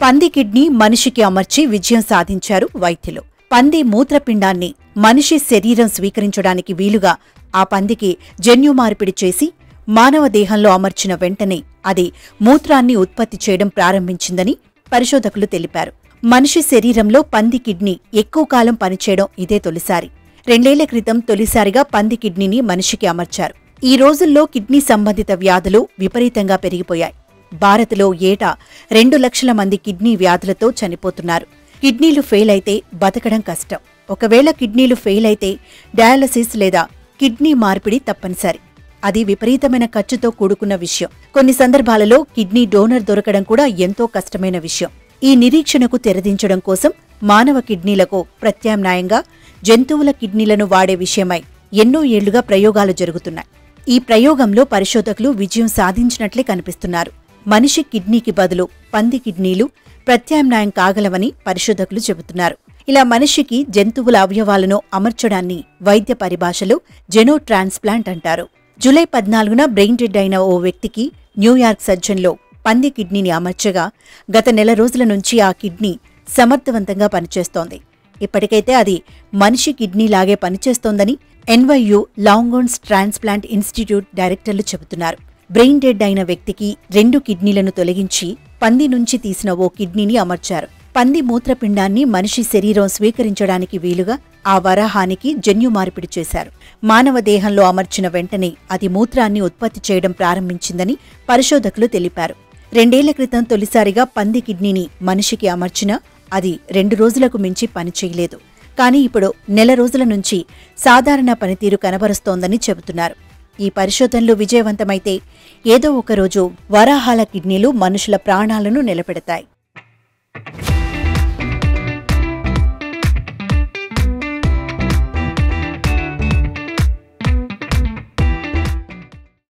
పంది కిడ్నీ మనిషికి అమర్చి విజయం సాధించారు వైద్యులు పంది మూత్రపిండాన్ని మనిషి శరీరం స్వీకరించడానికి వీలుగా ఆ పందికి జన్యు మార్పిడి చేసి మానవ దేహంలో అమర్చిన వెంటనే అది మూత్రాన్ని ఉత్పత్తి చేయడం ప్రారంభించిందని పరిశోధకులు తెలిపారు మనిషి శరీరంలో పంది కిడ్నీ ఎక్కువ కాలం పనిచేయడం ఇదే తొలిసారి రెండేళ్ల క్రితం తొలిసారిగా పంది కిడ్నీని మనిషికి అమర్చారు ఈ రోజుల్లో కిడ్నీ సంబంధిత వ్యాధులు విపరీతంగా పెరిగిపోయాయి భారత్లో ఏటా రెండు లక్షల మంది కిడ్నీ వ్యాధులతో చనిపోతున్నారు కిడ్నీలు ఫెయిల్ అయితే బతకడం కష్టం ఒకవేళ కిడ్నీలు ఫెయిల్ అయితే డయాలసిస్ లేదా కిడ్నీ మార్పిడి తప్పనిసరి అది విపరీతమైన ఖర్చుతో కూడుకున్న విషయం కొన్ని సందర్భాలలో కిడ్నీ డోనర్ దొరకడం కూడా ఎంతో కష్టమైన విషయం ఈ నిరీక్షణకు తెరదించడం కోసం మానవ కిడ్నీలకు ప్రత్యామ్నాయంగా జంతువుల కిడ్నీలను వాడే విషయమై ఎన్నో ఏళ్లుగా ప్రయోగాలు జరుగుతున్నాయి ఈ ప్రయోగంలో పరిశోధకులు విజయం సాధించినట్లే కనిపిస్తున్నారు మనిషి కిడ్నీకి బదులు పంది కిడ్నీలు ప్రత్యామ్నాయం కాగలవని పరిశోధకులు చెబుతున్నారు ఇలా మనిషికి జంతువుల అవయవాలను అమర్చడాన్ని వైద్య పరిభాషలో జెనో ట్రాన్స్ప్లాంట్ అంటారు జూలై పద్నాలుగున బ్రెయిన్ డెడ్ అయిన ఓ వ్యక్తికి న్యూయార్క్ సర్జన్లో పంది కిడ్నీని అమర్చగా గత నెల రోజుల నుంచి ఆ కిడ్నీ సమర్థవంతంగా పనిచేస్తోంది ఇప్పటికైతే అది మనిషి కిడ్నీలాగే పనిచేస్తోందని ఎన్వైయు లాంగోన్స్ ట్రాన్స్ప్లాంట్ ఇన్స్టిట్యూట్ డైరెక్టర్లు చెబుతున్నారు బ్రెయిన్ డెడ్ అయిన వ్యక్తికి రెండు కిడ్నీలను తొలగించి పంది నుంచి తీసిన ఓ కిడ్నీని అమర్చారు పంది మూత్రపిండాన్ని మనిషి శరీరం స్వీకరించడానికి వీలుగా ఆ వరాహానికి జన్యు మార్పిడి చేశారు మానవ దేహంలో అమర్చిన వెంటనే అది మూత్రాన్ని ఉత్పత్తి చేయడం ప్రారంభించిందని పరిశోధకులు తెలిపారు రెండేళ్ల క్రితం తొలిసారిగా పంది కిడ్నీని మనిషికి అమర్చినా అది రెండు రోజులకు మించి పనిచేయలేదు కానీ ఇప్పుడు నెల రోజుల నుంచి సాధారణ పనితీరు కనబరుస్తోందని చెబుతున్నారు ఈ పరిశోధనలు విజయవంతమైతే ఏదో ఒకరోజు వరాహాల కిడ్నీలు మనుషుల ప్రాణాలను నిలబెడతాయి